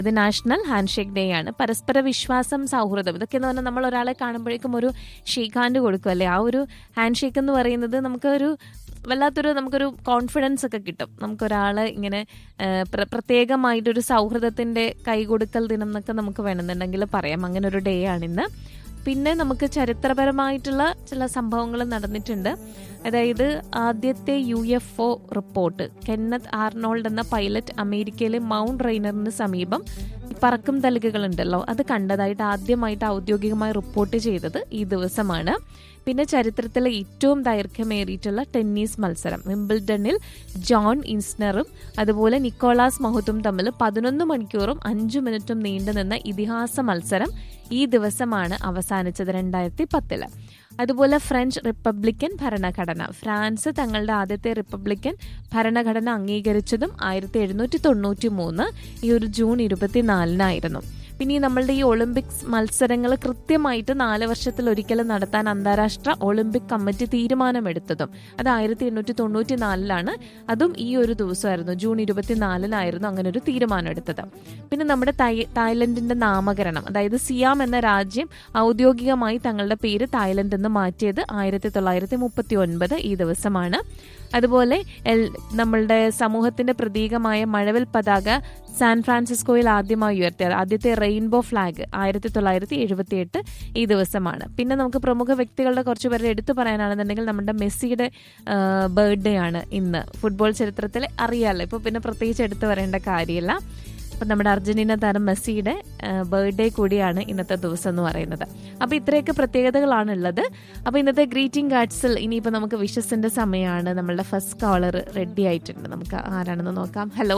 ഇത് national hand shake day ആണ് പരസ്പര വിശ്വാസം സൗഹൃദം ഇതൊക്കെ എന്ന് പറഞ്ഞാൽ നമ്മൾ ഒരാളെ കാണുമ്പോഴേക്കും ഒരു ഷേക്ക് ഹാൻഡ് കൊടുക്കും അല്ലേ ആ ഒരു ഹാൻഡ് ഷേക്ക് എന്ന് പറയുന്നത് നമുക്കൊരു വല്ലാത്തൊരു നമുക്കൊരു കോൺഫിഡൻസ് ഒക്കെ കിട്ടും നമുക്കൊരാളെ ഇങ്ങനെ ആ, പ്ര- പ്രത്യേകമായിട്ടൊരു സൗഹൃദത്തിന്റെ കൈകൊടുക്കൽ ദിനം എന്നൊക്കെ നമുക്ക് വേണമെന്നുണ്ടെങ്കിൽ പറയാം അങ്ങനെ ഒരു ഡേ ആണിന്ന് പിന്നെ നമുക്ക് ചരിത്രപരമായിട്ടുള്ള ചില സംഭവങ്ങൾ നടന്നിട്ടുണ്ട് അതായത് ആദ്യത്തെ U F O report Kenneth Arnold എന്ന പൈലറ്റ് അമേരിക്കയിലെ മൗണ്ട് റെയ്നറിന് സമീപം ഈ പറക്കും തലികകൾ ഉണ്ടല്ലോ അത് കണ്ടതായിട്ട് ആദ്യമായിട്ട് ഔദ്യോഗികമായി റിപ്പോർട്ട് ചെയ്തത് ഈ ദിവസമാണ് പിന്നെ ചരിത്രത്തിലെ ഏറ്റവും ദൈർഘ്യമേറിയിട്ടുള്ള ടെന്നീസ് മത്സരം വിംബിൾഡണിൽ ജോൺ ഇൻസ്നറും അതുപോലെ നിക്കോളാസ് മഹുത്തും തമ്മിൽ പതിനൊന്ന് മണിക്കൂറും അഞ്ചു മിനിറ്റും നീണ്ടുനിന്ന ഇതിഹാസ മത്സരം ഈ ദിവസമാണ് അവസാനിച്ചത് രണ്ടായിരത്തി പത്തില് അതുപോലെ ഫ്രഞ്ച് റിപ്പബ്ലിക്കൻ ഭരണഘടന ഫ്രാൻസ് തങ്ങളുടെ ആദ്യത്തെ റിപ്പബ്ലിക്കൻ ഭരണഘടന അംഗീകരിച്ചതും ആയിരത്തി എഴുന്നൂറ്റി തൊണ്ണൂറ്റി മൂന്ന് ഈ ഒരു ജൂൺ ഇരുപത്തിനാലിനായിരുന്നു പിന്നെ ഈ നമ്മളുടെ ഈ ഒളിമ്പിക്സ് മത്സരങ്ങൾ കൃത്യമായിട്ട് നാല് വർഷത്തിൽ ഒരിക്കലും നടത്താൻ അന്താരാഷ്ട്ര ഒളിമ്പിക് കമ്മിറ്റി തീരുമാനമെടുത്തതും അത് ആയിരത്തി എണ്ണൂറ്റി തൊണ്ണൂറ്റി നാലിലാണ് അതും ഈ ഒരു ദിവസമായിരുന്നു ജൂൺ ഇരുപത്തിനാലിനായിരുന്നു അങ്ങനെ ഒരു തീരുമാനം എടുത്തത് പിന്നെ നമ്മുടെ തായ് തായ്ലൻഡിന്റെ നാമകരണം അതായത് സിയാം എന്ന രാജ്യം ഔദ്യോഗികമായി തങ്ങളുടെ പേര് തായ്ലൻഡ് എന്ന് മാറ്റിയത് ആയിരത്തി തൊള്ളായിരത്തി മുപ്പത്തി ഒൻപത് ഈ ദിവസമാണ് അതുപോലെ എൽ- നമ്മളുടെ സമൂഹത്തിന്റെ പ്രതീകമായ മഴവിൽ പതാക സാൻ ഫ്രാൻസിസ്കോയിൽ ആദ്യമായി ഉയർത്തിയത് ആദ്യത്തെ റെയിൻബോ ഫ്ലാഗ് ആയിരത്തി തൊള്ളായിരത്തി എഴുപത്തി എട്ട് ഈ ദിവസമാണ് പിന്നെ നമുക്ക് പ്രമുഖ വ്യക്തികളുടെ കുറച്ച് പേരുടെ എടുത്തു പറയാനാണെന്നുണ്ടെങ്കിൽ നമ്മുടെ മെസ്സിയുടെ ബർത്ത്ഡേ ആണ് ഇന്ന് ഫുട്ബോൾ ചരിത്രത്തിൽ അറിയാമല്ലോ ഇപ്പൊ പിന്നെ പ്രത്യേകിച്ച് എടുത്തു പറയേണ്ട കാര്യമില്ല അപ്പം നമ്മുടെ അർജന്റീന താരം മെസ്സിയുടെ ബർത്ത്ഡേ കൂടിയാണ് ഇന്നത്തെ ദിവസം എന്ന് പറയുന്നത് അപ്പോൾ ഇത്രയൊക്കെ പ്രത്യേകതകളാണ് ഉള്ളത് അപ്പോൾ ഇന്നത്തെ ഗ്രീറ്റിംഗ് കാർഡ്സിൽ ഇനിയിപ്പോൾ നമുക്ക് വിഷസിന്റെ സമയമാണ് നമ്മളുടെ ഫസ്റ്റ് കോളർ റെഡി ആയിട്ടുണ്ട് നമുക്ക് ആരാണെന്ന് നോക്കാം ഹലോ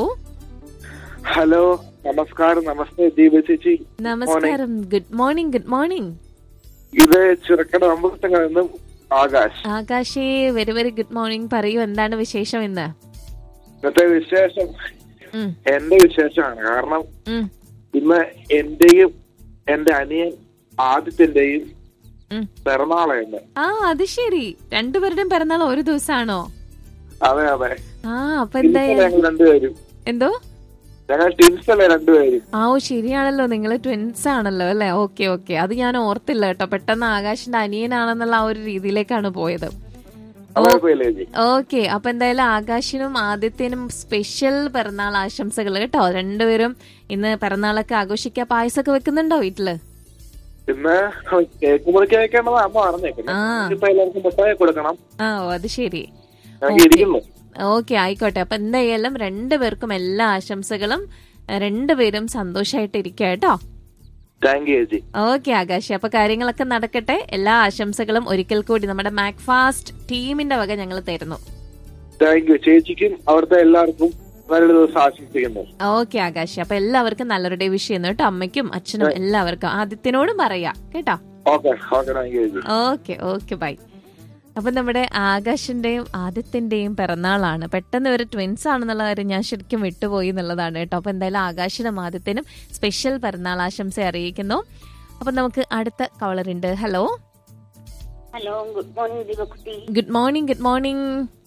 ഹലോ നമസ്കാരം നമസ്തേ ദീപ ചേച്ചി നമസ്കാരം ഗുഡ് മോർണിംഗ് ഗുഡ് മോർണിംഗ് ഇത് ചിറക്കട അമ്പലത്തങ്ങൾ നിന്നും ആകാശ് ആകാശേ വെരി വെരി ഗുഡ് മോർണിംഗ് പറയൂ എന്താണ് വിശേഷം ഇന്ന് ഇന്നത്തെ വിശേഷം ഉം, എന്റെ വിശേഷമാണ് കാരണം ഉം, ഇന്ന് എന്റെയും എന്റെ അനിയൻ ആദിത്യന്റെയും ഉം. പിറന്നാളായിരുന്നു ആ അത് ശരി രണ്ടുപേരുടെയും പിറന്നാൾ ഒരു ദിവസമാണോ അതെ അതെ ആ അപ്പൊ ടിൻസ് എന്തായാലും ഞങ്ങൾ രണ്ടുപേരും എന്തോ ഞങ്ങൾ ടിൻസ് അല്ലേ രണ്ടുപേരും ആ ഓ ശരിയാണല്ലോ നിങ്ങൾ ട്വിൻസ് ആണല്ലോ അല്ലെ ഓക്കെ ഓക്കെ അത് ഞാൻ ഓർത്തില്ല കേട്ടോ പെട്ടെന്ന് ആകാശിന്റെ അനിയനാണെന്നുള്ള ആ ഒരു രീതിയിലേക്കാണ് പോയത് അത് കുഴപ്പമില്ല ചേച്ചി ഓക്കെ അപ്പൊ എന്തായാലും ആകാശിനും ആദിത്യനും സ്പെഷ്യൽ പിറന്നാൾ ആശംസകൾ കേട്ടോ രണ്ടുപേരും ഇന്ന് പിറന്നാളൊക്കെ ആഘോഷിക്കാൻ പായസമൊക്കെ വെക്കുന്നുണ്ടോ വീട്ടില് ഇന്ന് കേക്ക് മുറിക്ക് വെക്കേണ്ടത് അമ്മ പറഞ്ഞേക്കുന്നത് ആ. ഇപ്പൊ എല്ലാവർക്കും മുട്ടായി കൊടുക്കണം ആ ഓ അത് ശരി ഞങ്ങൾക്ക് ഇരിക്കുന്നു ഓക്കെ ആയിക്കോട്ടെ അപ്പൊ എന്തായാലും രണ്ടുപേർക്കും എല്ലാ ആശംസകളും ഏഹ്, രണ്ടുപേരും സന്തോഷമായിട്ട് ഇരിക്കുക കേട്ടോ താങ്ക് യു ചേച്ചി ഓക്കെ ആകാശ് അപ്പൊ കാര്യങ്ങളൊക്കെ നടക്കട്ടെ എല്ലാ ആശംസകളും ഒരിക്കൽ കൂടി നമ്മുടെ മാക്ഫാസ്റ്റ് ടീമിന്റെ വക ഞങ്ങൾ തരുന്നു താങ്ക് യു ചേച്ചിക്കും അവിടുത്തെ എല്ലാവർക്കും നല്ലൊരു ദിവസം ആശംസിക്കുന്നു ഓക്കെ ആകാശ് അപ്പൊ എല്ലാവർക്കും നല്ലൊരു ഡേ വിഷ് ചെയ്യുന്നു കേട്ടോ അമ്മയ്ക്കും അച്ഛനും എല്ലാവർക്കും ആദിത്യനോടും പറയാ കേട്ടോ ഓക്കെ ഓക്കെ താങ്ക് യു ചേച്ചി ഓക്കെ ഓക്കെ ബൈ അപ്പൊ നമ്മുടെ ആകാശിന്റെയും ആദിത്യന്റെയും പിറന്നാളാണ് പെട്ടെന്ന് ഇവർ ട്വിൻസ് ആണെന്നുള്ള കാര്യം ഞാൻ ശരിക്കും വിട്ടുപോയി എന്നുള്ളതാണ് കേട്ടോ അപ്പൊ എന്തായാലും ആകാശിനും ആദിത്യനും സ്പെഷ്യൽ പിറന്നാൾ ആശംസ അറിയിക്കുന്നു അപ്പൊ നമുക്ക് അടുത്ത കോളർ ഉണ്ട് ഹലോ ഹലോ ഗുഡ് മോർണിംഗ് ദീപക്കുട്ടി good morning good morning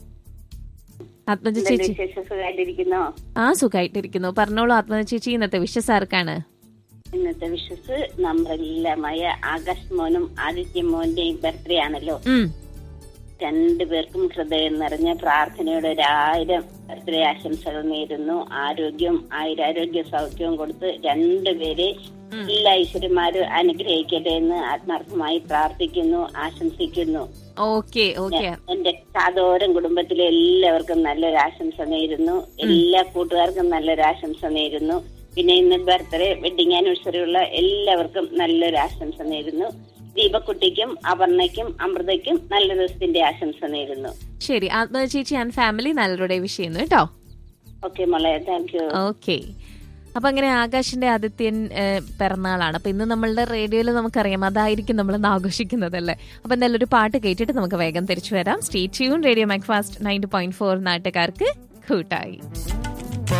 Athmaja എന്തുണ്ട് ചേച്ചി വിശേഷം സുഖമായിട്ടിരിക്കുന്നോ ആ സുഖമായിട്ടിരിക്കുന്നു പറഞ്ഞോളൂ ആത്മജ ചേച്ചി ഇന്നത്തെ വിഷസ് ആർക്കാണ് ഇന്നത്തെ വിശ്വസ് നമ്മളെല്ലാമായ ആകാശ് മോനും ആദിത്യ മോന്റെയും ബർത്ത്ഡേ ആണല്ലോ ഉം രണ്ടുപേർക്കും ഹൃദയം നിറഞ്ഞ പ്രാർത്ഥനയോടെ ഒരായിരം ബർത്ത്ഡേ ആശംസകൾ നേരുന്നു ആരോഗ്യം ആയുരാരോഗ്യ സൗഖ്യവും കൊടുത്ത് രണ്ടുപേരെ എല്ലാ ഈശ്വരന്മാരും അനുഗ്രഹിക്കട്ടെ എന്ന് ആത്മാർത്ഥമായി പ്രാർത്ഥിക്കുന്നു ആശംസിക്കുന്നു ഓക്കെ ഓക്കെ എന്റെ കാതോരം കുടുംബത്തിലെ എല്ലാവർക്കും നല്ലൊരു ആശംസ നേരുന്നു എല്ലാ കൂട്ടുകാർക്കും നല്ലൊരു ആശംസ നേരുന്നു പിന്നെ ഇന്ന് ബർത്ത്ഡേ വെഡിങ് ആനിവേഴ്സറി ഉള്ള എല്ലാവർക്കും നല്ലൊരു ആശംസ നേരുന്നു ദീപക്കുട്ടിക്കും അപർണയ്ക്കും അമൃതയ്ക്കും നല്ല ദിവസത്തിന്റെ ആശംസ നേരുന്നു ശരി ആത്മജ ചേച്ചി ആൻഡ് ഫാമിലി നല്ലൊരു ഡേ വിഷ് ചെയ്യുന്നു കേട്ടോ ഓക്കെ മോളെ താങ്ക് യു ഓക്കെ അപ്പൊ അങ്ങനെ ആകാശിന്റെ ആദിത്യൻ ഏഹ്, പിറന്നാളാണ് അപ്പൊ ഇന്ന് നമ്മളുടെ റേഡിയോയിൽ നമുക്കറിയാം അതായിരിക്കും നമ്മൾ ഇന്ന് ആഘോഷിക്കുന്നത് അല്ലേ അപ്പൊ എന്തായാലും ഒരു പാട്ട് കേട്ടിട്ട് നമുക്ക് വേഗം തിരിച്ചു വരാം stay tune radio Macfast ninety point four നാട്ടുകാർക്ക് കൂട്ടായി